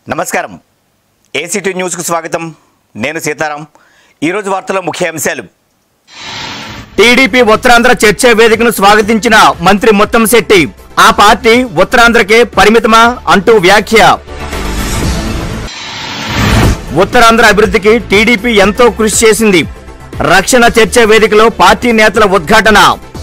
నమస్కారం ఏసీటీ న్యూస్కు స్వాగతం నేను సీతారాం ఈరోజు వార్తలో ముఖ్య అంశాలు టీడీపీ ఉత్తరాంధ్ర చర్చా వేదికను స్వాగతించిన మంత్రి ముత్తంశెట్టి ఆ పార్టీ ఉత్తరాంధ్రకే పరిమితమా అంటూ వ్యాఖ్య ఉత్తరాంధ్ర అభివృద్ధికి టీడీపీ ఎంతో కృషి చేసింది రక్షణ చర్చా వేదికలో పార్టీ నేతల ఉద్ఘాటన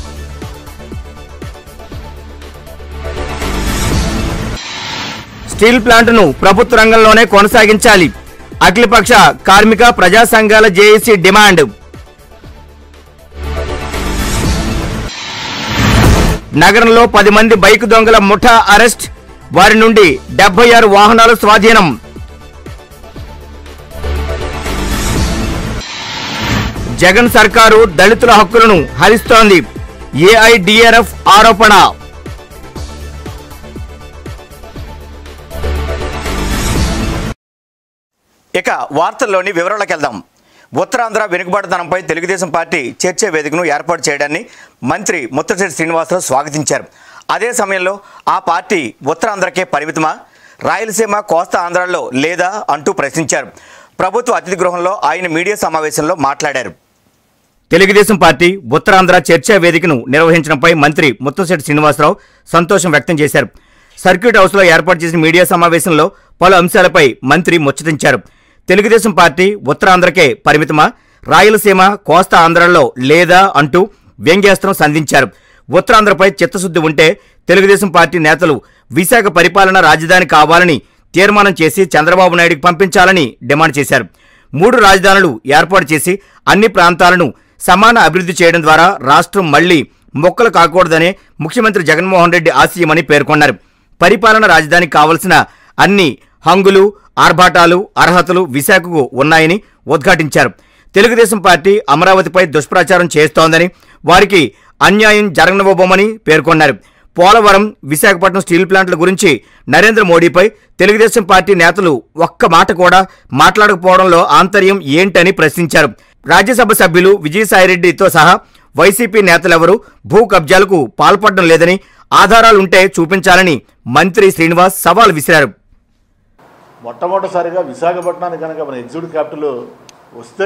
స్టీల్ ప్లాంట్ను ప్రభుత్వ రంగంలోనే కొనసాగించాలి అఖిలపక్ష కార్మిక ప్రజా సంఘాల జేఏసీ డిమాండ్ నగరంలో పది మంది బైక్ దొంగల ముఠా అరెస్ట్ వారి నుండి డెబ్బై ఆరు వాహనాలు స్వాధీనం జగన్ సర్కారు దళితుల హక్కులను హరిస్తోంది ఏఐడిఆర్ఎఫ్ ఆరోపణ ఇక వార్తల్లోని వివరాలకు వెళ్దాం ఉత్తరాంధ్ర వెనుకబాటుతనంపై తెలుగుదేశం పార్టీ చర్చా వేదికను ఏర్పాటు చేయడాన్ని మంత్రి ముత్తశెట్టి శ్రీనివాసరావు స్వాగతించారు అదే సమయంలో ఆ పార్టీ ఉత్తరాంధ్రకే పరిమితమా రాయలసీమ కోస్తా ఆంధ్రాల్లో లేదా అంటూ ప్రశ్నించారు ప్రభుత్వ అతిథి గృహంలో ఆయన మీడియా సమావేశంలో మాట్లాడారు తెలుగుదేశం పార్టీ ఉత్తరాంధ్ర చర్చా వేదికను నిర్వహించడంపై మంత్రి ముత్తంశెట్టి శ్రీనివాసరావు సంతోషం వ్యక్తం చేశారు సర్క్యూట్ హౌస్లో ఏర్పాటు చేసిన మీడియా సమావేశంలో పలు అంశాలపై మంత్రి ముచ్చటించారు తెలుగుదేశం పార్టీ ఉత్తరాంధ్రకే పరిమితమా రాయలసీమ కోస్తా ఆంధ్రాల్లో లేదా అంటూ వ్యంగ్యాస్త్రం సంధించారు ఉత్తరాంధ్రపై చిత్తశుద్ధి ఉంటే తెలుగుదేశం పార్టీ నేతలు విశాఖ పరిపాలన రాజధాని కావాలని తీర్మానం చేసి చంద్రబాబు నాయుడికి పంపించాలని డిమాండ్ చేశారు మూడు రాజధానులు ఏర్పాటు చేసి అన్ని ప్రాంతాలను సమాన అభివృద్ధి చేయడం ద్వారా రాష్ట్రం మళ్లీ మొక్కలు కాకూడదనే ముఖ్యమంత్రి జగన్మోహన్ రెడ్డి ఆశయమని పేర్కొన్నారు పరిపాలన రాజధాని కావలసిన అన్ని హంగులు ఆర్భాటాలు అర్హతలు విశాఖకు ఉన్నాయని ఉద్ఘాటించారు తెలుగుదేశం పార్టీ అమరావతిపై దుష్ప్రచారం చేస్తోందని వారికి అన్యాయం జరగనివ్వబోమని పేర్కొన్నారు పోలవరం విశాఖపట్నం స్టీల్ ప్లాంట్ల గురించి నరేంద్ర మోడీపై తెలుగుదేశం పార్టీ నేతలు ఒక్క మాట కూడా మాట్లాడకపోవడంలో ఆంతర్యం ఏంటని ప్రశ్నించారు రాజ్యసభ సభ్యులు విజయసాయిరెడ్డితో సహా వైసీపీ నేతలెవరూ భూ కబ్జాలకు పాల్పడడం లేదని ఆధారాలుంటే చూపించాలని మంత్రి శ్రీనివాస్ సవాల్ విసిరారు మొట్టమొదటిసారిగా విశాఖపట్నానికి కనుక మన ఎగ్జిక్యూటివ్ క్యాపిటల్ వస్తే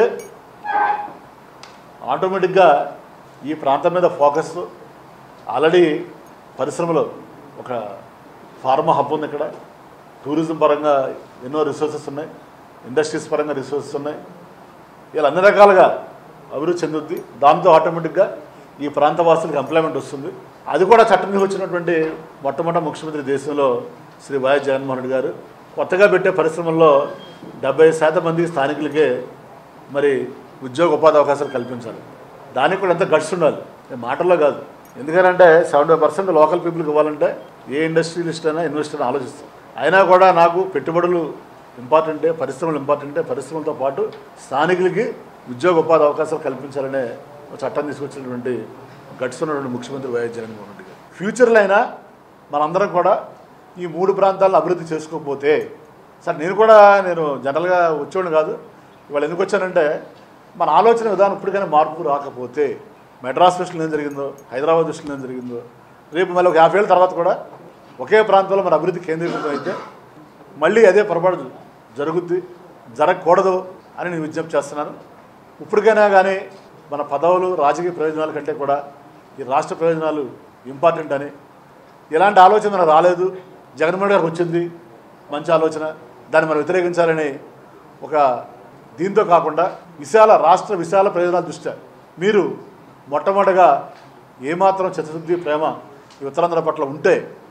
ఆటోమేటిక్గా ఈ ప్రాంతం మీద ఫోకస్ ఆల్రెడీ పరిశ్రమలో ఒక ఫార్మా హబ్ ఉంది ఇక్కడ టూరిజం పరంగా ఎన్నో రిసోర్సెస్ ఉన్నాయి ఇండస్ట్రీస్ పరంగా రిసోర్సెస్ ఉన్నాయి ఇలా అన్ని రకాలుగా అభివృద్ధి చెందుద్ది దాంతో ఆటోమేటిక్గా ఈ ప్రాంత వాసులకు ఎంప్లాయ్మెంట్ వస్తుంది అది కూడా చట్టం వచ్చినటువంటి మొట్టమొదటి ముఖ్యమంత్రి దేశంలో శ్రీ వైఎస్ జగన్మోహన్ రెడ్డి గారు కొత్తగా పెట్టే పరిశ్రమల్లో డెబ్బై శాతం మంది స్థానికులకే మరి ఉద్యోగ ఉపాధి అవకాశాలు కల్పించాలి దానికి కూడా ఎంత గట్స్ ఉండాలి నేను మాటల్లో కాదు ఎందుకంటే సెవెంటీ పర్సెంట్ లోకల్ పీపుల్కి ఇవ్వాలంటే ఏ ఇండస్ట్రియలిస్ట్ అయినా ఇన్వెస్టర్ అయినా ఆలోచిస్తాం అయినా కూడా నాకు పెట్టుబడులు ఇంపార్టెంటే పరిశ్రమలు ఇంపార్టెంటే పరిశ్రమలతో పాటు స్థానికులకి ఉద్యోగ ఉపాధి అవకాశాలు కల్పించాలనే ఒక చట్టం తీసుకొచ్చినటువంటి గట్స్ ఉన్నటువంటి ముఖ్యమంత్రి వైఎస్ జగన్మోహన్ రెడ్డి గారు ఫ్యూచర్లో అయినా మనందరం కూడా ఈ మూడు ప్రాంతాలను అభివృద్ధి చేసుకోకపోతే సార్ నేను కూడా నేను జనరల్గా వచ్చేవాడు కాదు ఇవాళ ఎందుకు వచ్చానంటే మన ఆలోచన విధానం ఇప్పటికైనా మార్పు రాకపోతే మెడ్రాస్ విషయంలో ఏం జరిగిందో హైదరాబాద్ విషయంలో ఏం జరిగిందో రేపు మళ్ళీ ఒక యాభై ఏళ్ళ తర్వాత కూడా ఒకే ప్రాంతంలో మన అభివృద్ధి కేంద్రీకృతం అయితే మళ్ళీ అదే పొరపాటు జరుగుద్ది జరగకూడదు అని నేను విజ్ఞప్తి చేస్తున్నాను ఇప్పటికైనా కానీ మన పదవులు రాజకీయ ప్రయోజనాల కంటే కూడా ఈ రాష్ట్ర ప్రయోజనాలు ఇంపార్టెంట్ అని ఇలాంటి ఆలోచన మనకు రాలేదు జగన్మోహన్ గారికి వచ్చింది మంచి ఆలోచన దాన్ని మనం వ్యతిరేకించాలని ఒక దీంతో కాకుండా విశాల రాష్ట్ర విశాల ప్రయోజనాల దృష్ట్యా మీరు మొట్టమొదటగా ఏమాత్రం చిత్తశుద్ధి ప్రేమ ఈ ఉత్తరాంధ్ర పట్ల ఉంటే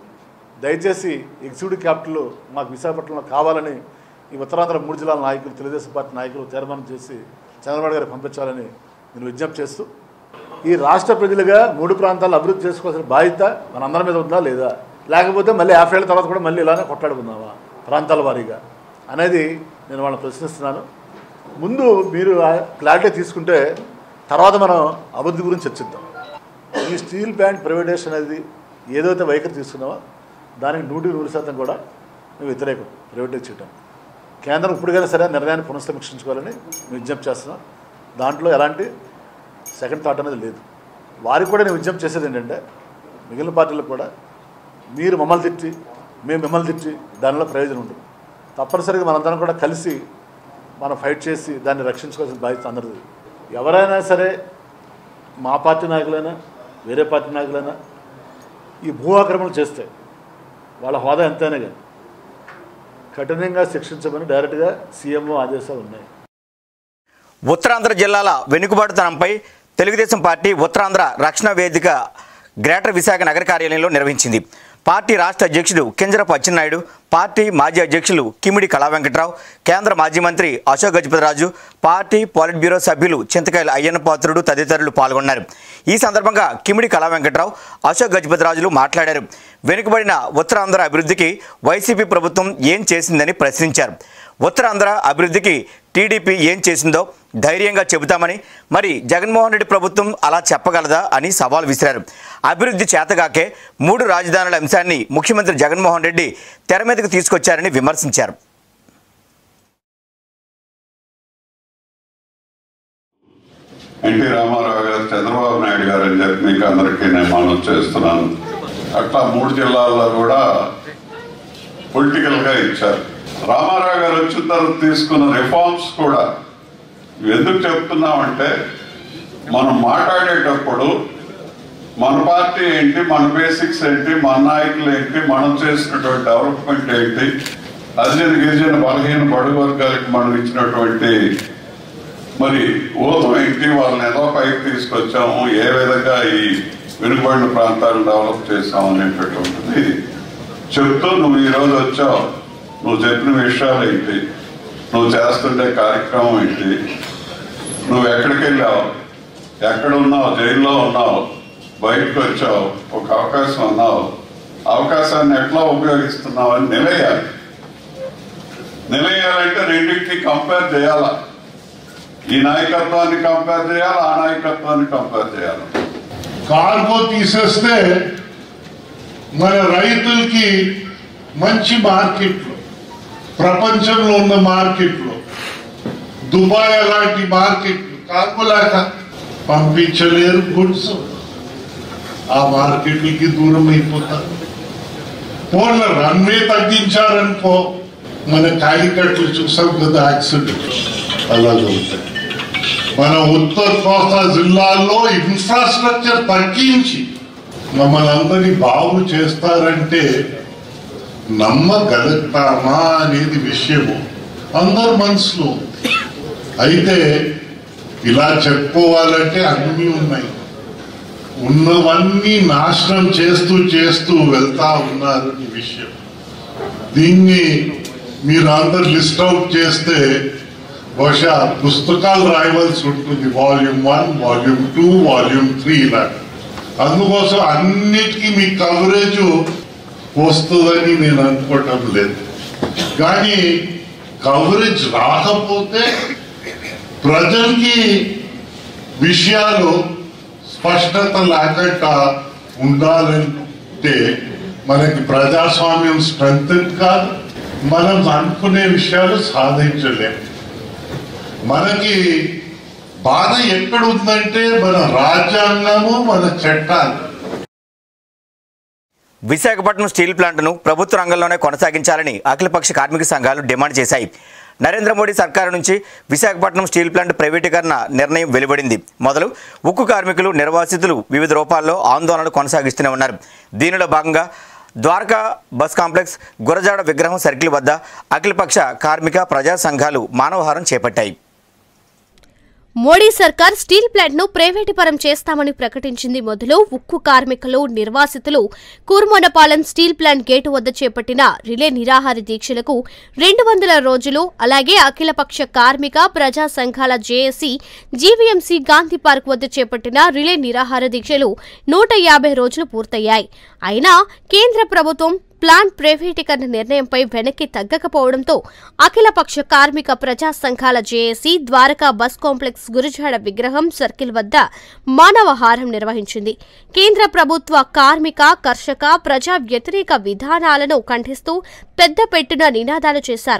దయచేసి ఎగ్జిక్యూటివ్ క్యాపిటల్ మాకు విశాఖపట్నంలో కావాలని ఈ ఉత్తరాంధ్ర మూడు జిల్లాల నాయకులు తెలుగుదేశం పార్టీ నాయకులు తీర్మానం చేసి చంద్రబాబు గారికి పంపించాలని నేను విజ్ఞప్తి చేస్తూ ఈ రాష్ట్ర ప్రజలుగా మూడు ప్రాంతాలు అభివృద్ధి చేసుకోవాల్సిన బాధ్యత మనందరి మీద ఉందా లేదా లేకపోతే మళ్ళీ యాభై ఏళ్ళ తర్వాత కూడా మళ్ళీ ఇలానే కొట్లాడుకుందామా ప్రాంతాల వారీగా అనేది నేను వాళ్ళని ప్రశ్నిస్తున్నాను ముందు మీరు క్లారిటీ తీసుకుంటే తర్వాత మనం అభివృద్ధి గురించి చర్చిద్దాం ఈ స్టీల్ ప్లాంట్ ప్రైవేటైజేషన్ అనేది ఏదైతే వైఖరి తీసుకున్నామో దానికి నూటికి నూరు శాతం కూడా మేము వ్యతిరేకం ప్రైవేటైజ్ చేయటం కేంద్రం ఇప్పటికైనా సరే నిర్ణయాన్ని పునఃసమీక్షించుకోవాలని మేము విజ్ఞప్తి చేస్తున్నాం దాంట్లో ఎలాంటి సెకండ్ థాట్ అనేది లేదు వారికి కూడా నేను విజ్ఞప్తి చేసేది ఏంటంటే మిగిలిన పార్టీలకు కూడా మీరు మమ్మల్ని తిట్టి మేము మిమ్మల్ని తిట్టి దానిలో ప్రయోజనం ఉండదు తప్పనిసరిగా మనందరం కూడా కలిసి మనం ఫైట్ చేసి దాన్ని రక్షించుకోవాల్సిన బాధ్యత అందరిది ఎవరైనా సరే మా పార్టీ నాయకులైనా వేరే పార్టీ నాయకులైనా ఈ భూ ఆక్రమణ చేస్తే వాళ్ళ హోదా ఎంతైనా కానీ కఠినంగా శిక్షించమని డైరెక్ట్గా సీఎంఓ ఆదేశాలు ఉన్నాయి ఉత్తరాంధ్ర జిల్లాల వెనుకబాటుతనంపై తెలుగుదేశం పార్టీ ఉత్తరాంధ్ర రక్షణ వేదిక గ్రేటర్ విశాఖ నగర కార్యాలయంలో నిర్వహించింది పార్టీ రాష్ట్ర అధ్యక్షుడు కింజరపు అచ్చెన్నాయుడు పార్టీ మాజీ అధ్యక్షులు కిమిడి కళా వెంకట్రావు కేంద్ర మాజీ మంత్రి Ashok Gajapathiraju party polit bureau సభ్యులు చింతకాయల అయ్యన్న పాత్రుడు తదితరులు పాల్గొన్నారు ఈ సందర్భంగా కిమిడి కళా వెంకట్రావు అశోక్ గజపతిరాజులు మాట్లాడారు వెనుకబడిన ఉత్తరాంధ్ర అభివృద్ధికి వైసీపీ ప్రభుత్వం ఏం చేసిందని ప్రశ్నించారు ఉత్తరాంధ్ర అభివృద్ధికి టీడీపీ ఏం చేసిందో ధైర్యంగా చెబుతామని మరి జగన్మోహన్ రెడ్డి ప్రభుత్వం అలా చెప్పగలదా అని సవాల్ విసిరారు అభివృద్ధి చేతగాకే మూడు రాజధానుల అంశాన్ని ముఖ్యమంత్రి జగన్మోహన్ రెడ్డి తెర మీదకు తీసుకొచ్చారని విమర్శించారు ఎన్టీ రామారావు గారు చంద్రబాబు నాయుడు గారు అని చెప్పి మీకు అందరికీ నేను మనం చేస్తున్నాను అట్లా మూడు జిల్లాల్లో కూడా పొలిటికల్ గా ఇచ్చారు రామారావు గారు వచ్చిన తర్వాత తీసుకున్న రిఫార్మ్స్ కూడా ఎందుకు చెప్తున్నామంటే మనం మాట్లాడేటప్పుడు మన పార్టీ ఏంటి మన బేసిక్స్ ఏంటి మన నాయకులు ఏంటి మనం చేసినటువంటి డెవలప్మెంట్ ఏంటి అర్జున గిరిజన బలహీన బడుగు వర్గాలకు మనం ఇచ్చినటువంటి మరి ఊతం ఏంటి వాళ్ళని ఏదో పైకి తీసుకొచ్చాము ఏ విధంగా ఈ వెనుకబడిన ప్రాంతాలను డెవలప్ చేసాము అనేటటువంటిది చెప్తూ నువ్వు ఈ రోజు వచ్చావు నువ్వు చెప్పిన విషయాలు ఏంటి నువ్వు చేస్తుండే కార్యక్రమం ఏంటి నువ్వు ఎక్కడికి వెళ్ళావు ఎక్కడ ఉన్నావు జైల్లో ఉన్నావు బయటకు వచ్చావు ఒక అవకాశం ఉన్నావు అవకాశాన్ని ఎట్లా ఉపయోగిస్తున్నావు అని నిలయాలి నిలయాలంటే రెండింటిని కంపేర్ చేయాలా ఈ నాయకత్వాన్ని కంపేర్ చేయాలి ఆ నాయకత్వాన్ని కంపేర్ చేయాలి కార్గో తీసేస్తే మన రైతులకి మంచి మార్కెట్లు ప్రపంచంలో ఉన్న మార్కెట్లు దుబాయ్ అలాంటి మార్కెట్లు కార్గో లేక పంపించలేరు గుడ్స్ ఆ మార్కెట్లకి దూరం అయిపోతారు పోన్న రన్వే తగ్గించారనుకో మన కాలికట్లు చూసాం కదా యాక్సిడెంట్ అలాగే ఉంటాయి మన ఉత్తర కోస్తా జిల్లాల్లో ఇన్ఫ్రాస్ట్రక్చర్ తగ్గించి మమ్మల్ని అందరినీ బాగు చేస్తారంటే నమ్మగలుగుతామా అనేది విషయము అందరి మనసులో ఉంది. అయితే ఇలా చెప్పుకోవాలంటే అన్నీ ఉన్నాయి ఉన్నవన్నీ నాశనం చేస్తూ చేస్తూ వెళ్తా ఉన్నారు ఈ విషయం దీన్ని మీరు అందరు లిస్ట్ అవుట్ చేస్తే బహుశా పుస్తకాలు రాయవలసి ఉంటుంది volume one volume two volume three ఇలా అందుకోసం అన్నిటికీ మీ కవరేజ్ వస్తుందని నేను అనుకోవటం లేదు కానీ కవరేజ్ రాకపోతే ప్రజలకి విషయాలు స్పష్టత లేకుండా ఉండాలంటే మనకి ప్రజాస్వామ్యం స్ట్రెంత్ కాదు మనం అనుకునే విషయాలు సాధించలేము మనకి బాధ ఎక్కడ ఉందంటే మన రాజ్యాంగము మన చట్టాలు విశాఖపట్నం స్టీల్ ప్లాంట్ను ప్రభుత్వ రంగంలోనే కొనసాగించాలని అఖిలపక్ష కార్మిక సంఘాలు డిమాండ్ చేశాయి నరేంద్ర మోడీ సర్కారు నుంచి విశాఖపట్నం స్టీల్ ప్లాంట్ ప్రైవేటీకరణ నిర్ణయం వెలువడింది మొదలు ఉక్కు కార్మికులు నిర్వాసితులు వివిధ రూపాల్లో ఆందోళనలు కొనసాగిస్తూనే ఉన్నారు దీనిలో భాగంగా ద్వారకా బస్ కాంప్లెక్స్ గురజాడ విగ్రహం సర్కిల్ వద్ద అఖిలపక్ష కార్మిక ప్రజా సంఘాలు మానవహారం చేపట్టాయి మోడీ సర్కార్ స్టీల్ ప్లాంట్ ను ప్రైవేటీపరం చేస్తామని ప్రకటించింది మొదలు ఉక్కు కార్మికులు నిర్వాసితులు కూర్మోనపాలెం స్టీల్ ప్లాంట్ గేటు వద్ద చేపట్టిన రిలే నిరాహార దీక్షలకు రెండు వందల రోజులు అలాగే అఖిలపక్ష కార్మిక ప్రజా సంఘాల జేఏసీ జీవీఎంసీ గాంధీ పార్క్ వద్ద చేపట్టిన రిలే నిరాహార దీక్షలు నూట యాభై రోజులు పూర్తయ్యాయి అయినా కేంద్ర ప్రభుత్వం ప్లాంట్ ప్రైవేటీకరణ నిర్ణయంపై వెనక్కి తగ్గకపోవడంతో అఖిలపక్ష కార్మిక ప్రజా సంఘాల JAC Dwaraka bus complex Gurajada విగ్రహం సర్కిల్ వద్ద మానవహారం నిర్వహించింది కేంద్ర ప్రభుత్వ కార్మిక కర్షక ప్రజా వ్యతిరేక విధానాలను ఖండిస్తూ పెద్ద పెట్టున నినాదాలు చేశారు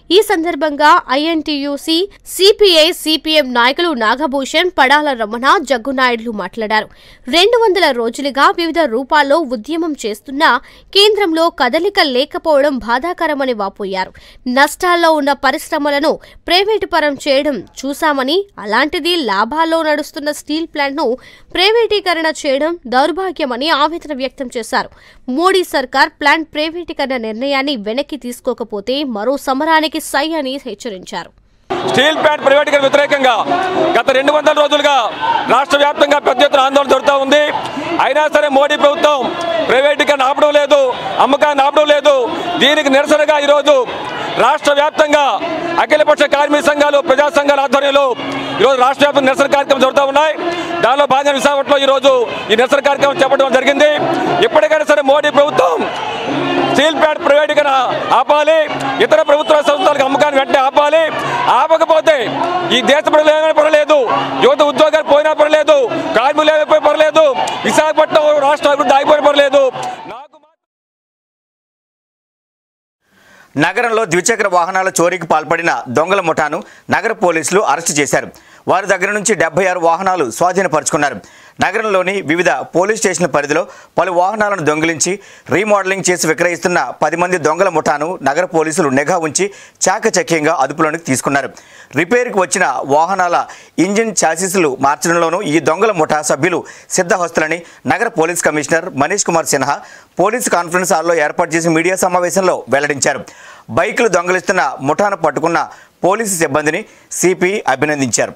ఈ సందర్భంగా ఐఎన్టీయూసీ సిపిఐ సిపిఎం నాయకులు నాగభూషణ్ పడాల రమణ జగ్గునాయుడులు మాట్లాడారు రెండు వందల రోజులుగా వివిధ రూపాల్లో ఉద్యమం చేస్తున్నా కేంద్రంలో కదలిక లేకపోవడం బాధాకరమని వాపోయారు నష్టాల్లో ఉన్న పరిశ్రమలను ప్రైవేటు పరం చేయడం చూశామని అలాంటిది లాభాల్లో నడుస్తున్న స్టీల్ ప్లాంట్ను ప్రైవేటీకరణ చేయడం దౌర్భాగ్యమని ఆవేదన వ్యక్తం చేశారు మోడీ సర్కార్ ప్లాంట్ ప్రైవేటీకరణ నిర్ణయాన్ని వెనక్కి తీసుకోకపోతే మరో సమరానికి సై అని హెచ్చరించారు స్టీల్ ప్లాంట్ ప్రైవేటీకరణ వ్యతిరేకంగా గత రెండు వందల రోజులుగా రాష్ట్ర వ్యాప్తంగా పెద్ద ఎత్తున ఆందోళన జరుగుతూ ఉంది అయినా సరే మోడీ ప్రభుత్వం ప్రైవేటీకరణ ఆపడం లేదు అమ్మకాన్ని ఆపడం లేదు దీనికి నిరసనగా ఈరోజు రాష్ట్ర వ్యాప్తంగా అఖిలపక్ష కార్మిక సంఘాలు ప్రజా సంఘాల ఆధ్వర్యంలో ఈరోజు రాష్ట్ర వ్యాప్తంగా నిరసన కార్యక్రమం జరుగుతూ ఉన్నాయి దానిలో భాగంగా విశాఖపట్నంలో ఈరోజు ఈ నిరసన కార్యక్రమం చేపట్టడం జరిగింది ఇప్పటికైనా సరే మోడీ ప్రభుత్వం స్టీల్ ప్లాంట్ ప్రైవేటీకరణ ఆపాలి ఇతర ప్రభుత్వ సంస్థలకు అమ్మకాన్ని వెంటనే ఆపాలి ఆపకపోతే ఈ దేశ ప్రజలు ఏమైనా పర్లేదు యువత ఉద్యోగాలు పోయినా పర్లేదు కార్మికులు ఏమైపోయినా పర్లేదు విశాఖపట్నం రాష్ట్ర అభివృద్ధి ఆగిపోయినా పర్లేదు నాకు మాత్రం నగరంలో ద్విచక్ర వాహనాల చోరీకి పాల్పడిన దొంగల ముఠాను నగర పోలీసులు అరెస్టు చేశారు వారి దగ్గర నుంచి డెబ్బై ఆరు వాహనాలు స్వాధీనపరుచుకున్నారు నగరంలోని వివిధ పోలీస్ స్టేషన్ల పరిధిలో పలు వాహనాలను దొంగిలించి రీమోడలింగ్ చేసి విక్రయిస్తున్న పది మంది దొంగల ముఠాను నగర పోలీసులు నిఘా ఉంచి చాకచక్యంగా అదుపులోనికి తీసుకున్నారు రిపేర్కి వచ్చిన వాహనాల ఇంజిన్ ఛాసీసులు మార్చడంలోనూ ఈ దొంగల ముఠా సభ్యులు సిద్ధహస్తులని నగర police commissioner Manish Kumar Sinha police conference హాల్లో ఏర్పాటు చేసిన మీడియా సమావేశంలో వెల్లడించారు బైకులు దొంగలిస్తున్న ముఠాను పట్టుకున్న పోలీసు సిబ్బందిని సిపి అభినందించారు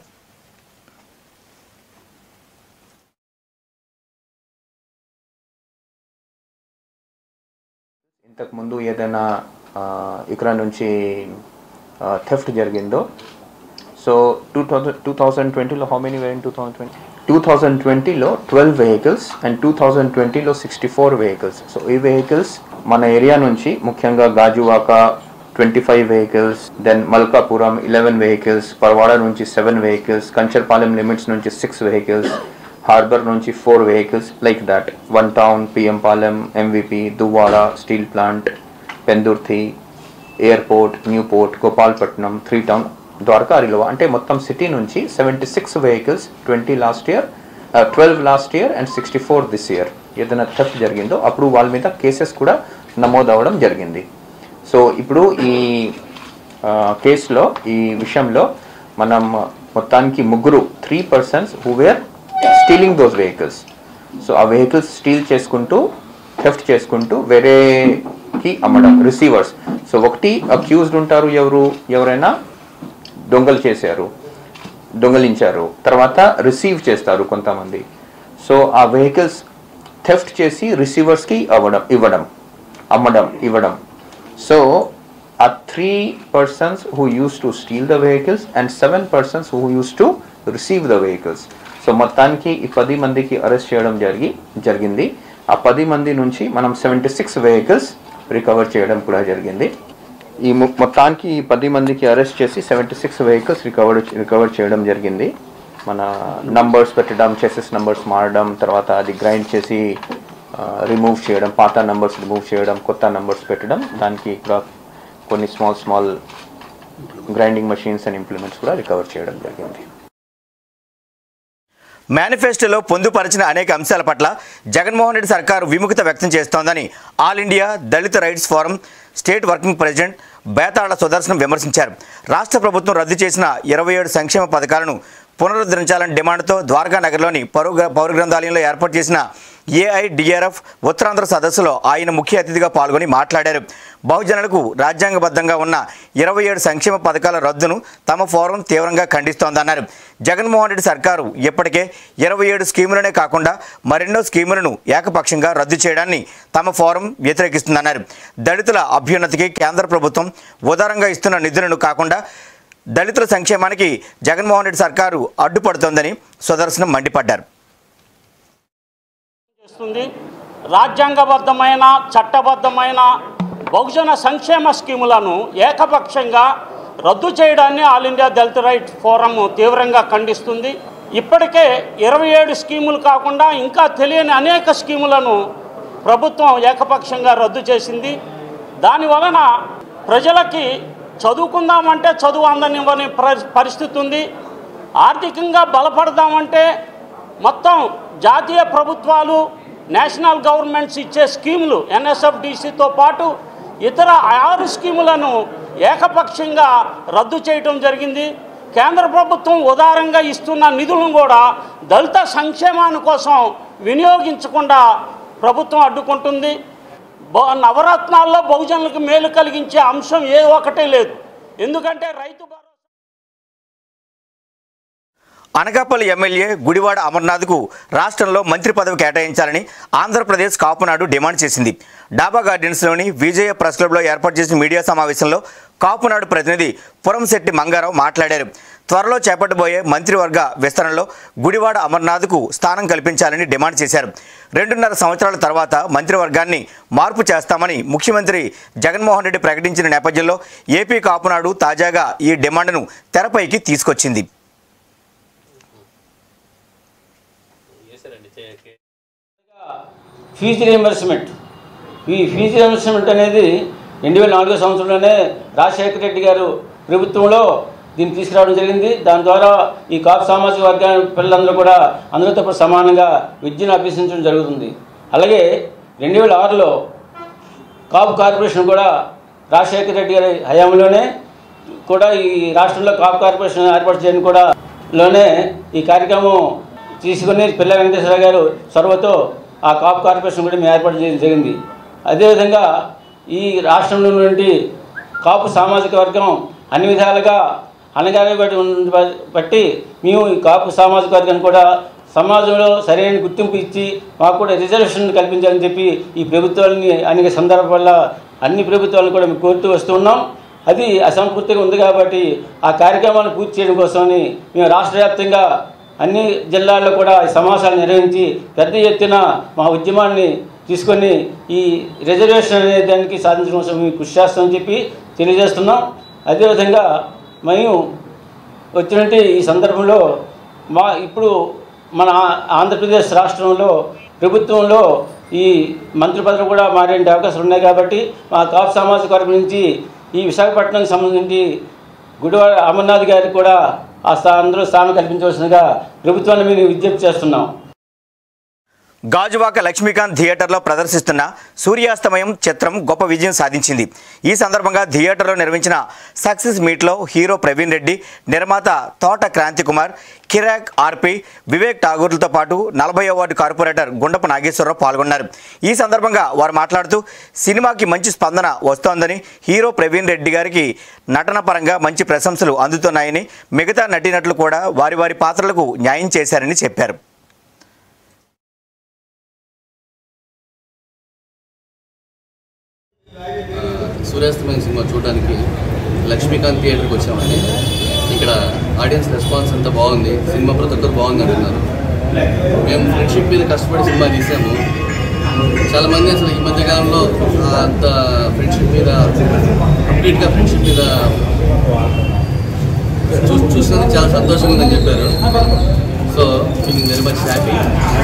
ఇంతకు ముందు ఏదైనా ఆ, ఇక్కడ నుంచి థెఫ్ట్ జరిగిందో so two thousand two thousand ట్వంటీలో how many were two thousand twenty two thousand ట్వంటీలో twelve vehicles and two thousand ట్వంటీలో సిక్స్టీ ఫోర్ వెహికల్స్ సో ఈ వెహికల్స్ మన ఏరియా నుంచి ముఖ్యంగా Gajuwaka twenty five vehicles then Malkapuram eleven vehicles Parawada నుంచి seven vehicles Kancharapalem limits నుంచి six vehicles harbour నుంచి four vehicles like that one town PM Palem MVP Duvvada steel plant Pendurthi airport Newport Gopalpatnam three town Dwaraka రిలవ అంటే మొత్తం సిటీ నుంచి seventy six vehicles twenty last year twelve last year and sixty four this year ఏదైనా theft జరిగిందో అప్పుడు వాళ్ళ మీద కేసెస్ కూడా నమోదవడం జరిగింది సో ఇప్పుడు ఈ ఆ, కేసులో ఈ విషయంలో మనం మొత్తానికి ముగ్గురు three persons who were stealing those vehicles so ఆ వెహికల్స్ స్టీల్ చేసుకుంటూ థెఫ్ట్ చేసుకుంటూ వేరేకి అమ్మడం రిసీవర్స్ సో ఒకటి అక్యూజ్డ్ ఉంటారు ఎవరు ఎవరైనా దొంగలు చేశారు దొంగలించారు తర్వాత రిసీవ్ చేస్తారు కొంతమంది సో ఆ వెహికల్స్ థెఫ్ట్ చేసి రిసీవర్స్కి అవ్వడం ఇవ్వడం అమ్మడం ఇవ్వడం సో ఆ three persons who use to steal the vehicles and seven persons who use to receive the vehicles so మొత్తానికి ఈ పది మందికి అరెస్ట్ చేయడం జరిగి జరిగింది ఆ పది మంది నుంచి మనం సెవెంటీ సిక్స్ వెహికల్స్ రికవర్ చేయడం కూడా జరిగింది ఈ మొ- మొత్తానికి ఈ పది మందికి అరెస్ట్ చేసి seventy six vehicles recover recover చేయడం జరిగింది మన నంబర్స్ పెట్టడం చెసెస్ నంబర్స్ మారడం తర్వాత అది గ్రైండ్ చేసి రిమూవ్ చేయడం పాత నంబర్స్ రిమూవ్ చేయడం కొత్త నంబర్స్ పెట్టడం దానికి ఇక్కడ కొన్ని small small grinding machines and implements కూడా రికవర్ చేయడం జరిగింది మేనిఫెస్టోలో పొందుపరిచిన అనేక అంశాల పట్ల జగన్మోహన్ రెడ్డి సర్కారు విముఖత వ్యక్తం చేస్తోందని all India Dalit rights forum state working president Betala Sudarshanam విమర్శించారు రాష్ట్ర ప్రభుత్వం రద్దు చేసిన ఇరవై ఏడు సంక్షేమ పథకాలను పునరుద్ధరించాలని డిమాండ్తో ద్వారకా నగర్లోని పౌర పౌర గ్రంథాలయంలో ఏర్పాటు చేసిన ఏఐడిఆర్ఎఫ్ ఉత్తరాంధ్ర సదస్సులో ఆయన ముఖ్య అతిథిగా పాల్గొని మాట్లాడారు బహుజనులకు రాజ్యాంగబద్ధంగా ఉన్న ఇరవై ఏడు సంక్షేమ పథకాల రద్దును తమ ఫోరం తీవ్రంగా ఖండిస్తోందన్నారు జగన్మోహన్ రెడ్డి సర్కారు ఇప్పటికే ఇరవై ఏడు స్కీములనే కాకుండా మరెన్నో స్కీములను ఏకపక్షంగా రద్దు చేయడాన్ని తమ ఫోరం వ్యతిరేకిస్తుందన్నారు దళితుల అభ్యున్నతికి కేంద్ర ప్రభుత్వం ఉదారంగా ఇస్తున్న నిధులను కాకుండా దళితుల సంక్షేమానికి జగన్మోహన్ రెడ్డి సర్కారు అడ్డుపడుతోందని సుదర్శనం మండిపడ్డారు చేస్తుంది రాజ్యాంగబద్ధమైన చట్టబద్ధమైన బహుజన సంక్షేమ స్కీములను ఏకపక్షంగా రద్దు చేయడాన్ని all India Dalit right forum తీవ్రంగా ఖండిస్తుంది ఇప్పటికే ఇరవై ఏడు స్కీములు కాకుండా ఇంకా తెలియని అనేక స్కీములను ప్రభుత్వం ఏకపక్షంగా రద్దు చేసింది దాని వలన ప్రజలకి చదువుకుందామంటే చదువు అందనివ్వని పరి- పరిస్థితి ఉంది ఆర్థికంగా బలపడదామంటే మొత్తం జాతీయ ప్రభుత్వాలు నేషనల్ గవర్నమెంట్స్ ఇచ్చే స్కీములు ఎన్ఎస్ఎఫ్డిసితో పాటు ఇతర ఆరు స్కీములను ఏకపక్షంగా రద్దు చేయటం జరిగింది కేంద్ర ప్రభుత్వం ఉదారంగా ఇస్తున్న నిధులను కూడా దళిత సంక్షేమాని కోసం వినియోగించకుండా ప్రభుత్వం అడ్డుకుంటుంది బ- నవరత్నాల్లో బహుజనులకు మేలు కలిగించే అంశం ఏ ఒక్కటే లేదు ఎందుకంటే రైతు భరోసా అనకాపల్లి ఎమ్మెల్యే గుడివాడ అమర్నాథ్కు రాష్ట్రంలో మంత్రి పదవి కేటాయించాలని ఆంధ్రప్రదేశ్ కాపునాడు డిమాండ్ చేసింది డాబా గార్డెన్స్లోని విజయ ప్రెస్ క్లబ్లో ఏర్పాటు చేసిన మీడియా సమావేశంలో కాపునాడు ప్రతినిధి పురంశెట్టి మంగారావు మాట్లాడారు త్వరలో చేపట్టబోయే మంత్రివర్గ విస్తరణలో గుడివాడ అమర్నాథ్కు స్థానం కల్పించాలని డిమాండ్ చేశారు రెండున్నర సంవత్సరాల తర్వాత మంత్రివర్గాన్ని మార్పు చేస్తామని ముఖ్యమంత్రి జగన్మోహన్ రెడ్డి ప్రకటించిన నేపథ్యంలో ఏపీ కాపునాడు తాజాగా ఈ డిమాండ్ను తెరపైకి తీసుకొచ్చింది ఫీజు రియంబర్స్మెంట్ ఈ ఫీజు రియంబర్స్మెంట్ అనేది రెండు వేల నాలుగో సంవత్సరంలోనే రాజశేఖర రెడ్డి గారు ప్రభుత్వంలో దీన్ని తీసుకురావడం జరిగింది దాని ద్వారా ఈ కాపు సామాజిక వర్గాల పిల్లలందరూ కూడా అందరితో పాటు సమానంగా విద్యను అభ్యసించడం జరుగుతుంది అలాగే రెండు వేల ఆరులో కాపు కార్పొరేషన్ కూడా రాజశేఖర రెడ్డి గారి హయాంలోనే కూడా ఈ రాష్ట్రంలో కాపు కార్పొరేషన్ ఏర్పాటు చేయడం కూడా లోనే ఈ కార్యక్రమం తీసుకుని పిల్ల వెంకటేశ్వర గారు చొరవతో ఆ కాపు కార్పొరేషన్ కూడా మేము ఏర్పాటు చేయడం జరిగింది అదేవిధంగా ఈ రాష్ట్రంలో నుండి కాపు సామాజిక వర్గం అన్ని విధాలుగా అనగానే బట్టి మేము ఈ కాపు సామాజిక వర్గాన్ని కూడా సమాజంలో సరైన గుర్తింపు ఇచ్చి మాకు కూడా రిజర్వేషన్ కల్పించాలని చెప్పి ఈ ప్రభుత్వాలని అనేక సందర్భాల్లో అన్ని ప్రభుత్వాలను కూడా మేము కోరుతూ వస్తున్నాం అది అసంపూర్తిగా ఉంది కాబట్టి ఆ కార్యక్రమాన్ని పూర్తి చేయడం కోసమని మేము రాష్ట్ర వ్యాప్తంగా అన్ని జిల్లాల్లో కూడా ఈ సమావేశాలు నిర్వహించి పెద్ద ఎత్తున మా ఉద్యమాన్ని తీసుకొని ఈ రిజర్వేషన్ అనే దానికి సాధించడం కోసం మేము కృషి చేస్తామని చెప్పి తెలియజేస్తున్నాం అదేవిధంగా మేము వచ్చినట్టు ఈ సందర్భంలో మా ఇప్పుడు మన ఆ- ఆంధ్రప్రదేశ్ రాష్ట్రంలో ప్రభుత్వంలో ఈ మంత్రి పదవులు కూడా మారే అవకాశాలు ఉన్నాయి కాబట్టి మా కాపు సామాజిక వర్గం నుంచి ఈ విశాఖపట్నానికి సంబంధించి గుడివాడ అమర్నాథ్ గారికి కూడా ఆ స్థా అందులో స్థానం కల్పించవలసిందిగా ప్రభుత్వాన్ని మేము విజ్ఞప్తి చేస్తున్నాం గాజువాక లక్ష్మీకాంత్ థియేటర్లో ప్రదర్శిస్తున్న సూర్యాస్తమయం చిత్రం గొప్ప విజయం సాధించింది ఈ సందర్భంగా థియేటర్లో నిర్వహించిన సక్సెస్ మీట్లో హీరో ప్రవీణ్ రెడ్డి నిర్మాత తోట క్రాంతి కుమార్ కిరాక్ ఆర్పి వివేక్ ఠాగూర్లతో పాటు నలభై వార్డు కార్పొరేటర్ గుండపు నాగేశ్వరరావు పాల్గొన్నారు ఈ సందర్భంగా వారు మాట్లాడుతూ సినిమాకి మంచి స్పందన వస్తోందని హీరో ప్రవీణ్ రెడ్డి గారికి నటన పరంగా మంచి ప్రశంసలు అందుతున్నాయని మిగతా నటీనటులు కూడా వారి వారి పాత్రలకు న్యాయం చేశారని చెప్పారు సూర్యాస్తమయం సినిమా చూడడానికి లక్ష్మీకాంత్ థియేటర్కి వచ్చామండి ఇక్కడ ఆడియన్స్ రెస్పాన్స్ అంతా బాగుంది సినిమా ప్రతి ఒక్కరు బాగుంది అంటున్నారు మేము ఫ్రెండ్షిప్ మీద కష్టపడి సినిమా తీసాము చాలామంది అసలు ఈ మధ్య కాలంలో ఆ, అంత ఫ్రెండ్షిప్ మీద కంప్లీట్గా ఫ్రెండ్షిప్ మీద చూ చూసినందుకు చాలా సంతోషంగా ఉందని చెప్పారు so feeling very much happy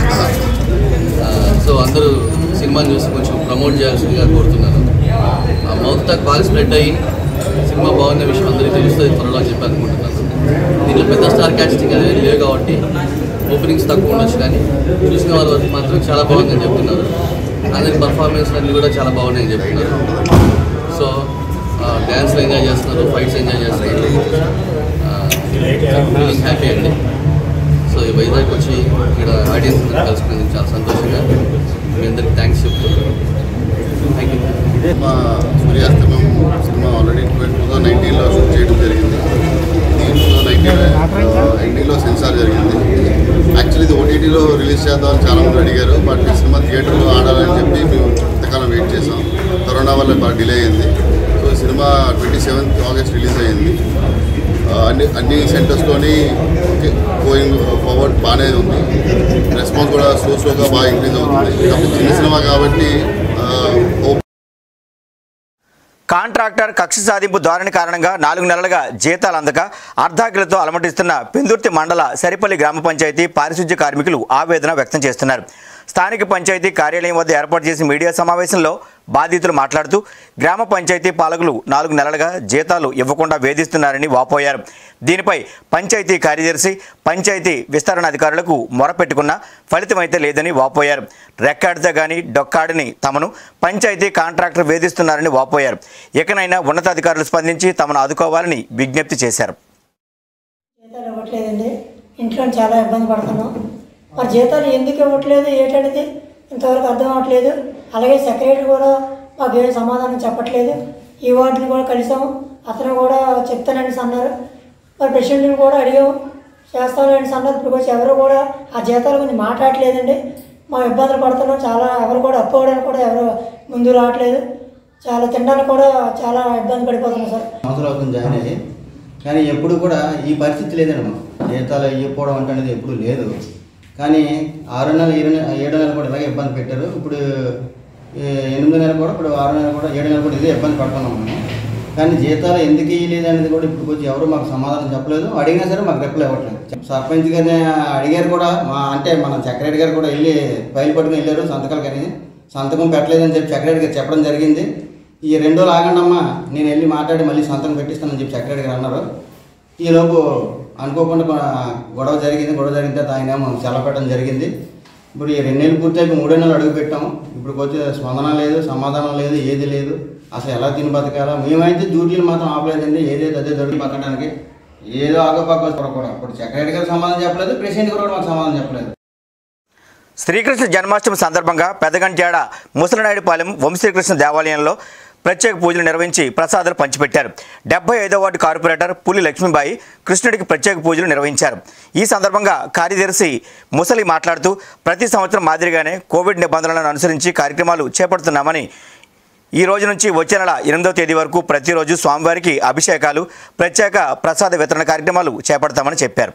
so అందరూ సినిమాని చూసి కొంచెం ప్రమోట్ చేయాల్సిందిగా కోరుతున్నాను మౌత్ టాక్ బాగా స్ప్రెడ్ అయ్యి సినిమా బాగున్న విషయం అందరికీ తెలుస్తుంది త్వరలో అని చెప్పి అనుకుంటున్నాను దీంట్లో పెద్ద స్టార్ క్యాస్టింగ్ అనేది లేవు కాబట్టి ఓపెనింగ్స్ తక్కువ ఉండొచ్చు కానీ చూసిన వాళ్ళ వరకు మాత్రం చాలా బాగుందని చెప్తున్నారు అందరి పర్ఫార్మెన్స్ అన్నీ కూడా చాలా బాగున్నాయని చెప్తున్నారు సో డ్యాన్స్లు ఎంజాయ్ చేస్తున్నారు ఫైట్స్ ఎంజాయ్ చేస్తున్నారు ఫీలింగ్ హ్యాపీ అండి సో ఈ వైజాగ్ వచ్చి ఇక్కడ ఆడియన్స్ కలుసుకునేందుకు చాలా సంతోషంగా మీ అందరికి థ్యాంక్స్ చెప్తున్నాను థ్యాంక్ యూ మా సూర్యాస్తమం సినిమా ఆల్రెడీ టూ థౌసండ్ నైన్టీన్లో షూట్ చేయడం జరిగింది దీంట్లో నైన్టీన్ ఎయిటీన్లో సెన్సార్ జరిగింది యాక్చువల్లీ ఇది ఓటీటీలో రిలీజ్ చేద్దామని చాలామంది అడిగారు బట్ ఈ సినిమా థియేటర్లో ఆడాలని చెప్పి మేము ఇంతకాలం వెయిట్ చేసాం కరోనా వల్ల బాగా డిలే అయింది సో ఈ సినిమా ట్వంటీ సెవెంత్ ఆగస్ట్ రిలీజ్ అయ్యింది ఆ, అన్ని అన్ని సెంటర్స్లోని గోయింగ్ ఫార్వర్డ్ బాగానే ఉంది రెస్పాన్స్ కూడా స్లో స్లోగా బాగా ఇంక్రీజ్ అవుతుంది కాబట్టి చిన్న సినిమా కాబట్టి ఆ, ఓ- కాంట్రాక్టర్ కక్ష సాధింపు ధోరణి కారణంగా నాలుగు నెలలుగా జీతాలు అందక అర్ధాకిలతో అలమటిస్తున్న పెందుర్తి మండల సరిపల్లి గ్రామ పంచాయతీ పారిశుధ్య కార్మికులు ఆవేదన వ్యక్తం చేస్తున్నారు స్థానిక పంచాయతీ కార్యాలయం వద్ద ఏర్పాటు చేసిన మీడియా సమావేశంలో బాధితులు మాట్లాడుతూ గ్రామ పంచాయతీ పాలకులు నాలుగు నెలలుగా జీతాలు ఇవ్వకుండా వేధిస్తున్నారని వాపోయారు దీనిపై పంచాయతీ కార్యదర్శి పంచాయతీ విస్తరణ అధికారులకు మొరపెట్టుకున్న ఫలితమైతే లేదని వాపోయారు రెక్కాడితే గాని డొక్కాడని తమను పంచాయతీ కాంట్రాక్టర్ వేధిస్తున్నారని వాపోయారు ఇకనైనా ఉన్నతాధికారులు స్పందించి తమను ఆదుకోవాలని విజ్ఞప్తి చేశారు జీతాలు ఇవ్వట్లేదండి ఇంట్లో చాలా ఇబ్బంది పడుతున్నాం మరి జీతాలు ఎందుకు ఇవ్వట్లేదు ఏంటనేది ఇంతవరకు అర్థం అవ్వట్లేదు అలాగే సెక్రటరీ కూడా మాకు ఏ సమాధానం చెప్పట్లేదు ఈ వార్డుని కూడా కలిసాం అతను కూడా చెప్తానని అన్నారు మరి ప్రెసిడెంట్ని కూడా అడిగాం చేస్తానని అన్నారు ఇప్పుడు వచ్చి ఎవరు కూడా ఆ జీతాల గురించి మాట్లాడట్లేదండి మా ఇబ్బందులు పడుతున్నాం చాలా ఎవరు కూడా అప్పు అవ్వడానికి కూడా ఎవరు ముందు రావట్లేదు చాలా తినడానికి కూడా చాలా ఇబ్బంది పడిపోతున్నాం సార్ సంవత్సరాలు అవుతుంది జాయిన్ అయ్యి కానీ ఎప్పుడు కూడా ఈ పరిస్థితి లేదండి మాకు జీతాలు ఇవ్వకపోవడం అంటే అనేది ఎప్పుడు లేదు కానీ ఆరు నెలలు ఏడు నెల ఏడు నెలలు కూడా ఇలాగే ఇబ్బంది పెట్టారు ఇప్పుడు ఈ ఎనిమిది నెలలు కూడా ఇప్పుడు ఆరు నెలలు కూడా ఏడు నెలలు కూడా ఇదే ఇబ్బంది పడుతున్నాం మేము కానీ జీతాలు ఎందుకు ఇవ్వలేదు అనేది కూడా ఇప్పుడు వచ్చి ఎవరు మాకు సమాధానం చెప్పలేదు అడిగినా సరే మాకు రిప్లై ఇవ్వట్లేదు సర్పంచ్ గారిని అడిగారు కూడా మా అంటే మన సెక్రటరీ గారు కూడా వెళ్ళి ఫైల్ పట్టుకుని వెళ్ళారు సంతకాలు కానీ సంతకం పెట్టలేదని చెప్పి సెక్రటరీ గారు చెప్పడం జరిగింది ఈ రెండు రోజులు ఆగండి అమ్మా నేను వెళ్ళి మాట్లాడి మళ్ళీ సంతకం పెట్టిస్తానని చెప్పి సెక్రటరీ గారు అన్నారు ఈలోపు అనుకోకుండా కొ- గొడవ జరిగింది గొడవ జరిగిన తర్వాత ఆయన ఏమో సెలవు పెట్టడం జరిగింది ఇప్పుడు ఈ రెండు నెలలు పూర్తయిపోయి మూడో నెలలు అడుగు పెట్టాము ఇప్పుడు వచ్చే స్పందన లేదు సమాధానం లేదు ఏది లేదు అసలు ఎలా తిని బతకాలా మేమైతే డ్యూటీలు మాత్రం ఆపలేదండి ఏదైతే అదే దొరికి బతకడానికి ఏదో ఆగపాక కూడా ఇప్పుడు సెక్రటరీ గారు సమాధానం చెప్పలేదు ప్రెసిడెంట్ గారు కూడా మాకు సమాధానం చెప్పలేదు శ్రీకృష్ణ జన్మాష్టమి సందర్భంగా పెదగంట్యాడ ముసలనాయుడుపాలెం వంశీకృష్ణ దేవాలయంలో ప్రత్యేక పూజలు నిర్వహించి ప్రసాదాలు పంచిపెట్టారు డెబ్బై ఐదో వార్డు కార్పొరేటర్ పులి లక్ష్మీబాయి కృష్ణుడికి ప్రత్యేక పూజలు నిర్వహించారు ఈ సందర్భంగా కార్యదర్శి ముసలి మాట్లాడుతూ ప్రతి సంవత్సరం మాదిరిగానే కోవిడ్ నిబంధనలను అనుసరించి కార్యక్రమాలు చేపడుతున్నామని ఈ రోజు నుంచి వచ్చే నెల ఎనిమిదవ తేదీ వరకు ప్రతిరోజు స్వామివారికి అభిషేకాలు ప్రత్యేక ప్రసాద వితరణ కార్యక్రమాలు చేపడతామని చెప్పారు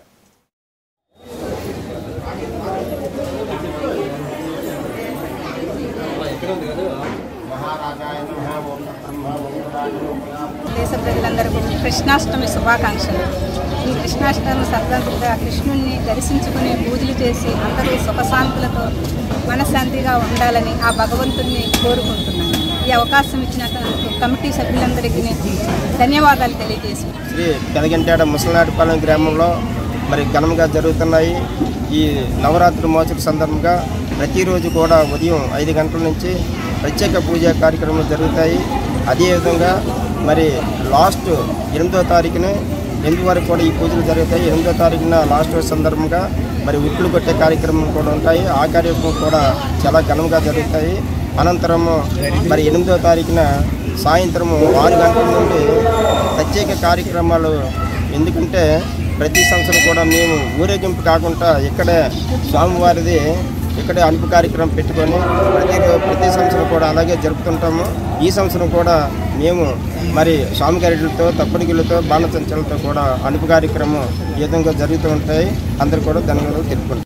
దేశ ప్రజలందరికీ కృష్ణాష్టమి శుభాకాంక్షలు ఈ కృష్ణాష్టమి సందర్భంగా కృష్ణుణ్ణి దర్శించుకుని పూజలు చేసి అందరూ సుఖశాంతులతో మనశ్శాంతిగా ఉండాలని ఆ భగవంతుణ్ణి కోరుకుంటున్నాను ఈ అవకాశం ఇచ్చిన కమిటీ సభ్యులందరికీ ధన్యవాదాలు తెలియజేస్తున్నాను శ్రీ పెదగంటాడ ముసలనాటిపాలెం గ్రామంలో మరి ఘనంగా జరుగుతున్నాయి ఈ నవరాత్రి మహోత్సవ సందర్భంగా ప్రతిరోజు కూడా ఉదయం ఐదు గంటల నుంచి ప్రత్యేక పూజా కార్యక్రమాలు జరుగుతాయి అదేవిధంగా మరి లాస్ట్ ఎనిమిదో తారీఖున ఎనిమిది వరకు కూడా ఈ పూజలు జరుగుతాయి ఎనిమిదో తారీఖున లాస్ట్ రోజు సందర్భంగా మరి ఉట్లు కొట్టే కార్యక్రమం కూడా ఉంటాయి ఆ కార్యక్రమం కూడా చాలా ఘనంగా జరుగుతాయి అనంతరము మరి ఎనిమిదో తారీఖున సాయంత్రము ఆరు గంటల నుండి ప్రత్యేక కార్యక్రమాలు ఎందుకంటే ప్రతి సంవత్సరం కూడా మేము ఊరేగింపు కాకుండా ఇక్కడే స్వామివారిది ఇక్కడే అలుపు కార్యక్రమం పెట్టుకొని ప్రతి రో- ప్రతి సంవత్సరం కూడా అలాగే జరుపుతుంటాము ఈ సంవత్సరం కూడా మేము మరి స్వామిగారితో తప్పడిగిళ్ళతో బాణసంచలతో కూడా అలుపు కార్యక్రమం ఈ విధంగా జరుగుతూ ఉంటాయి అందరూ కూడా ధన్యవాదాలు తెలుపుకుంటాం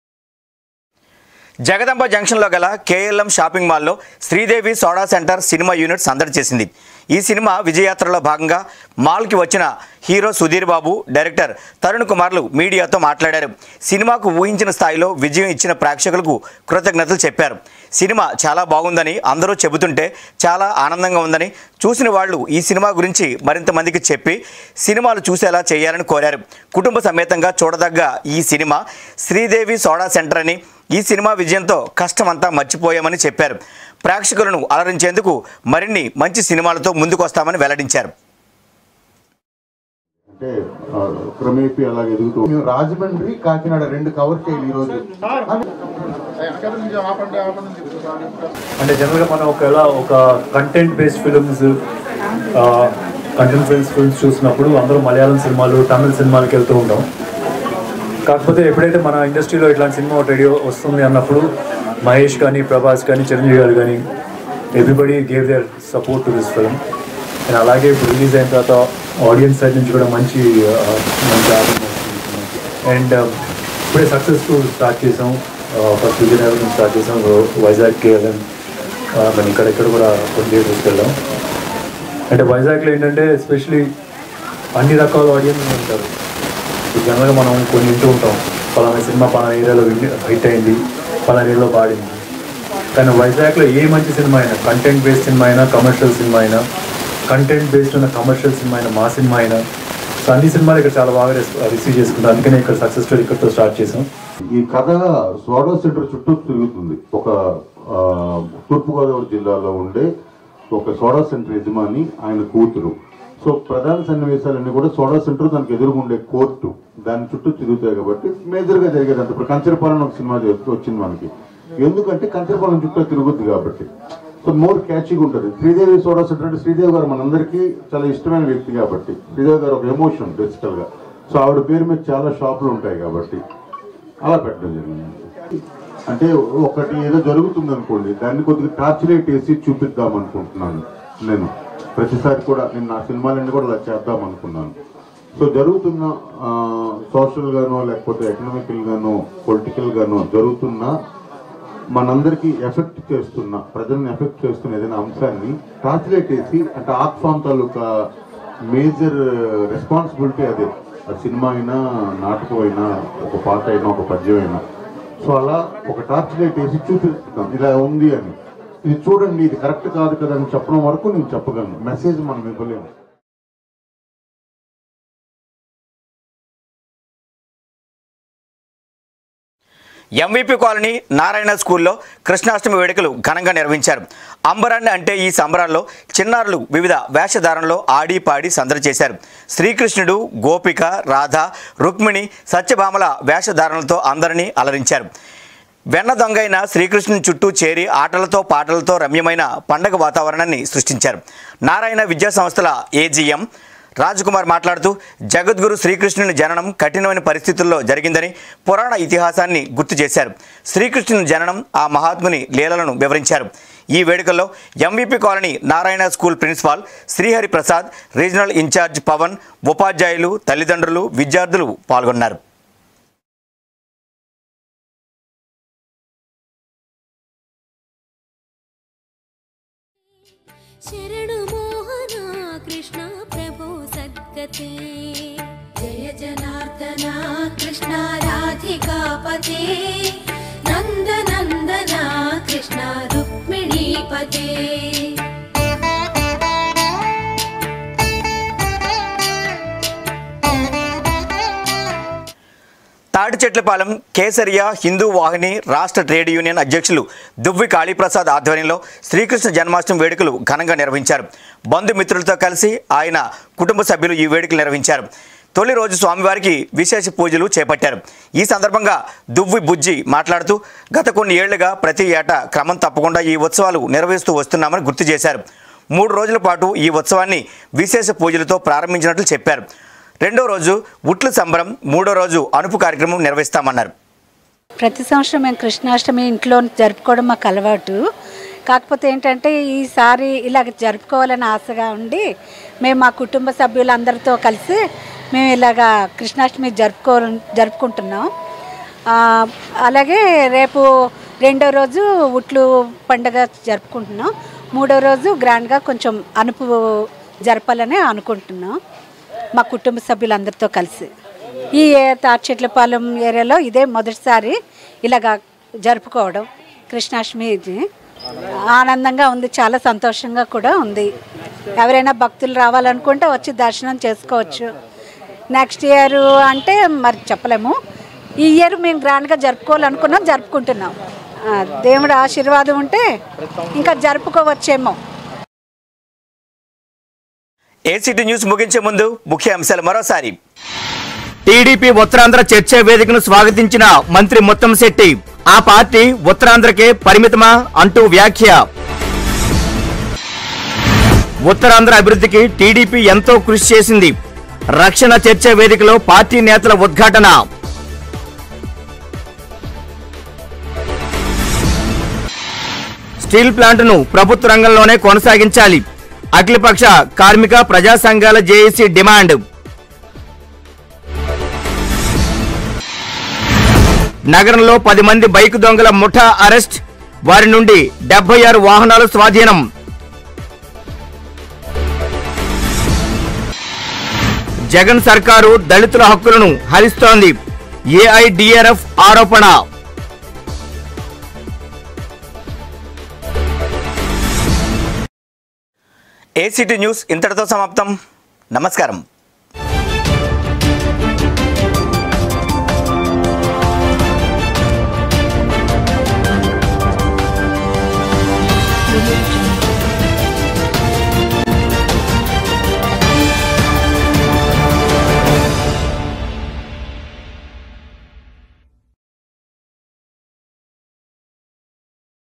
జగదంబ జంక్షన్లో గల కేఎల్ఎం షాపింగ్ మాల్లో శ్రీదేవి సోడా సెంటర్ సినిమా యూనిట్ సందడి చేసింది ఈ సినిమా విజయయాత్రలో భాగంగా మాల్కి వచ్చిన హీరో సుధీర్ బాబు డైరెక్టర్ తరుణ్ కుమార్లు మీడియాతో మాట్లాడారు సినిమాకు ఊహించిన స్థాయిలో విజయం ఇచ్చిన ప్రేక్షకులకు కృతజ్ఞతలు చెప్పారు సినిమా చాలా బాగుందని అందరూ చెబుతుంటే చాలా ఆనందంగా ఉందని చూసిన వాళ్ళు ఈ సినిమా గురించి మరింత మందికి చెప్పి సినిమాలు చూసేలా చేయాలని కోరారు కుటుంబ సమేతంగా చూడదగ్గ ఈ సినిమా శ్రీదేవి సోడా సెంటర్ అని ఈ సినిమా విజయంతో కష్టమంతా మర్చిపోయామని చెప్పారు ప్రేక్షకులను అలరించేందుకు మరిన్ని మంచి సినిమాలతో ముందుకొస్తామని వెల్లడించారు అంటే ఆ, క్రమేపీ అలాగే ఎదుగుతూ మేము రాజమండ్రి కాకినాడ రెండు కవర్ చేయాలి ఈరోజు అంటే జనరల్గా మనం ఒకవేళ ఒక content based films content based films చూసినప్పుడు అందరూ మలయాళం సినిమాలు తమిళ సినిమాలకు వెళ్తూ ఉంటాం కాకపోతే ఎప్పుడైతే మన ఇండస్ట్రీలో ఇట్లాంటి సినిమా ఒకటి రెడీ వస్తుంది అన్నప్పుడు మహేష్ కానీ ప్రభాస్ కానీ చిరంజీవి గారు కానీ everybody gave their support to this film and అలాగే ఇప్పుడు రిలీజ్ అయిన తర్వాత ఆడియన్స్ సైడ్ నుంచి కూడా మంచి ఆ, మంచి ఆదరణ అండ్ ఇప్పుడే సక్సెస్ఫుల్ స్టార్ట్ చేసాం ఫస్ట్ విజయనగరం నుంచి స్టార్ట్ చేసాం వైజాగ్ కేఎల్ఎం మనం ఇక్కడెక్కడ కూడా కొన్ని థియేటర్స్కి వెళ్ళాం అంటే వైజాగ్లో ఏంటంటే ఎస్పెషలీ అన్ని రకాల ఆడియన్స్ ఉంటారు ఇప్పుడు జనరల్గా మనం కొన్ని వింటూ ఉంటాం పలానా సినిమా పలానా ఏరియాలో హిట్ అయింది పలారీలో పాడింది కానీ వైజాగ్లో ఏ మంచి సినిమా అయినా కంటెంట్ బేస్డ్ సినిమా అయినా కమర్షియల్ సినిమా అయినా కంటెంట్ బేస్డ్ ఉన్న కమర్షియల్ సినిమా అయినా మా సినిమా అయినా సో అన్ని సినిమాలు ఇక్కడ చాలా బాగా రిసీవ్ చేసుకుంటాం అందుకనే ఇక్కడ సక్సెస్ స్టోరీ ఇక్కడతో స్టార్ట్ చేసాం ఈ కథ సోడా సెంటర్ చుట్టూ తిరుగుతుంది ఒక ఆ, తూర్పుగోదావరి జిల్లాలో ఉండే ఒక సోడా సెంటర్ యజమాని ఆయన కూతురు సో ప్రధాన సన్నివేశాలన్నీ కూడా సోడా సెంటర్ దానికి ఎదురుగుండే కోర్టు దాని చుట్టూ తిరుగుతాయి కాబట్టి మేజర్ గా జరిగేది అంత ఇప్పుడు కంచరపాలెం ఒక సినిమా చేస్తూ వచ్చింది మనకి ఎందుకంటే కంచరపాలెం చుట్టూ తిరుగుద్ది కాబట్టి సో మోర్ క్యాచీగా ఉంటుంది శ్రీదేవి సోడా సెంటర్ అంటే శ్రీదేవి గారు మనందరికీ చాలా ఇష్టమైన వ్యక్తి కాబట్టి శ్రీదేవి గారు ఒక ఎమోషన్ బేసికల్ గా సో ఆవిడ పేరు మీద చాలా షాపులు ఉంటాయి కాబట్టి అలా పెట్టడం జరిగింది అంటే ఒకటి ఏదో జరుగుతుంది అనుకోండి దాన్ని కొద్దిగా టార్చ్ వేసి చూపిద్దాం అనుకుంటున్నాను నేను ప్రతిసారి కూడా నేను నా సినిమాలన్నీ కూడా అలా చేద్దాం అనుకున్నాను సో జరుగుతున్న సోషల్ గానో లేకపోతే ఎకనామికల్ గానో పొలిటికల్ గానో జరుగుతున్న మనందరికీ ఎఫెక్ట్ చేస్తున్న ప్రజల్ని ఎఫెక్ట్ చేస్తున్న ఏదైనా అంశాన్ని ట్రాన్స్లేట్ చేసి అంటే ఆర్ట్ ఫామ్ తాలూకా మేజర్ రెస్పాన్సిబిలిటీ అదే అది సినిమా అయినా నాటకం అయినా ఒక పాట అయినా ఒక పద్యం అయినా సో అలా ఒక టార్చ్ లైట్ వేసి చూపిస్తున్నాం ఇలా ఉంది అని ఇది చూడండి ఇది కరెక్ట్ కాదు కదా అని చెప్పడం వరకు నేను చెప్పగలను మెసేజ్ మనం ఇవ్వలేము ఎంవీపీ కాలనీ నారాయణ స్కూల్లో కృష్ణాష్టమి వేడుకలు ఘనంగా నిర్వహించారు అంబరాన్ని అంటే ఈ సంబరాల్లో చిన్నారులు వివిధ వేషధారణలో ఆడి పాడి సందడి చేశారు శ్రీకృష్ణుడు గోపిక రాధ రుక్మిణి సత్యభామల వేషధారణలతో అందరినీ అలరించారు వెన్న దొంగైన శ్రీకృష్ణుని చుట్టూ చేరి ఆటలతో పాటలతో రమ్యమైన పండగ వాతావరణాన్ని సృష్టించారు నారాయణ విద్యా సంస్థల ఏజీఎం రాజకుమార్ మాట్లాడుతూ జగద్గురు శ్రీకృష్ణుని జననం కఠినమైన పరిస్థితుల్లో జరిగిందని పురాణ ఇతిహాసాన్ని గుర్తు చేశారు శ్రీకృష్ణుని జననం ఆ మహాత్ముని లీలలను వివరించారు ఈ వేడుకల్లో MVP colony Narayana school principal Srihari Prasad regional in charge Pavan ఉపాధ్యాయులు తల్లిదండ్రులు విద్యార్థులు పాల్గొన్నారు శరణు మోహన కృష్ణ ప్రభో సద్గతే జయ జనార్దన కృష్ణ రాధికాపతే నంద నందన కృష్ణ రుక్మిణీపతే తాటి చెట్లపాలెం కేసరియా హిందూ వాహిని రాష్ట్ర ట్రేడ్ యూనియన్ అధ్యక్షులు దువ్వి కాళీప్రసాద్ ఆధ్వర్యంలో శ్రీకృష్ణ జన్మాష్టమి వేడుకలు ఘనంగా నిర్వహించారు బంధుమిత్రులతో కలిసి ఆయన కుటుంబ సభ్యులు ఈ వేడుకలు నిర్వహించారు తొలి రోజు స్వామివారికి విశేష పూజలు చేపట్టారు ఈ సందర్భంగా దువ్వి బుజ్జి మాట్లాడుతూ గత కొన్ని ఏళ్లుగా ప్రతి ఏటా క్రమం తప్పకుండా ఈ ఉత్సవాలు నిర్వహిస్తూ వస్తున్నామని గుర్తు చేశారు మూడు రోజుల పాటు ఈ ఉత్సవాన్ని విశేష పూజలతో ప్రారంభించినట్లు చెప్పారు రెండో రోజు ఉట్ల సంబరం మూడో రోజు అనుపు కార్యక్రమం నిర్వహిస్తామన్నారు ప్రతి సంవత్సరం మేము కృష్ణాష్టమి ఇంట్లో జరుపుకోవడం మాకు అలవాటు కాకపోతే ఏంటంటే ఈసారి ఇలాగ జరుపుకోవాలని ఆశగా ఉండి మేము మా కుటుంబ సభ్యులందరితో కలిసి మేము ఇలాగా కృష్ణాష్టమి జరుపుకో జరుపుకుంటున్నాం ఆ, అలాగే రేపు రెండో రోజు ఉట్లు పండగ జరుపుకుంటున్నాం మూడో రోజు గ్రాండ్గా కొంచెం అనుపు జరపాలని అనుకుంటున్నాం మా కుటుంబ సభ్యులందరితో కలిసి ఈ తార్చెట్లపాలెం ఏరియాలో ఇదే మొదటిసారి ఇలాగా జరుపుకోవడం కృష్ణాష్టమి ఇది ఆనందంగా ఉంది చాలా సంతోషంగా కూడా ఉంది ఎవరైనా భక్తులు రావాలనుకుంటే వచ్చి దర్శనం చేసుకోవచ్చు నెక్స్ట్ ఇయర్ అంటే మరి చెప్పలేము ఈ ఇయర్ మేము గ్రాండ్గా జరుపుకోవాలనుకున్నాం జరుపుకుంటున్నాం ఆ, దేవుడి ఆశీర్వాదం ఉంటే ఇంకా జరుపుకోవచ్చేమో ఏసీటీ న్యూస్ ముగించే ముందు ముఖ్య అంశాలు మరోసారి టీడీపీ ఉత్తరాంధ్ర చర్చా వేదికను స్వాగతించిన మంత్రి ముత్తంశెట్టి ఆ పార్టీ ఉత్తరాంధ్రకే పరిమితమా అంటూ వ్యాఖ్య ఉత్తరాంధ్ర అభివృద్ధికి టీడీపీ ఎంతో కృషి చేసింది రక్షణ చర్చా వేదికలో పార్టీ నేతల ఉద్ఘాటన స్టీల్ ప్లాంట్ను ప్రభుత్వ రంగంలోనే కొనసాగించాలి అఖిలపక్ష కార్మిక ప్రజా సంఘాల జేఏసీ డిమాండ్ నగరంలో పది మంది బైక్ దొంగల ముఠా అరెస్ట్ వారి నుండి డెబ్బై ఆరు వాహనాలు స్వాధీనం జగన్ సర్కారు దళితుల హక్కులను హరిస్తోంది ఏఐడిఆర్ఎఫ్ ఆరోపణ ఏసీటీ న్యూస్ ఇంతటితో సమాప్తం నమస్కారం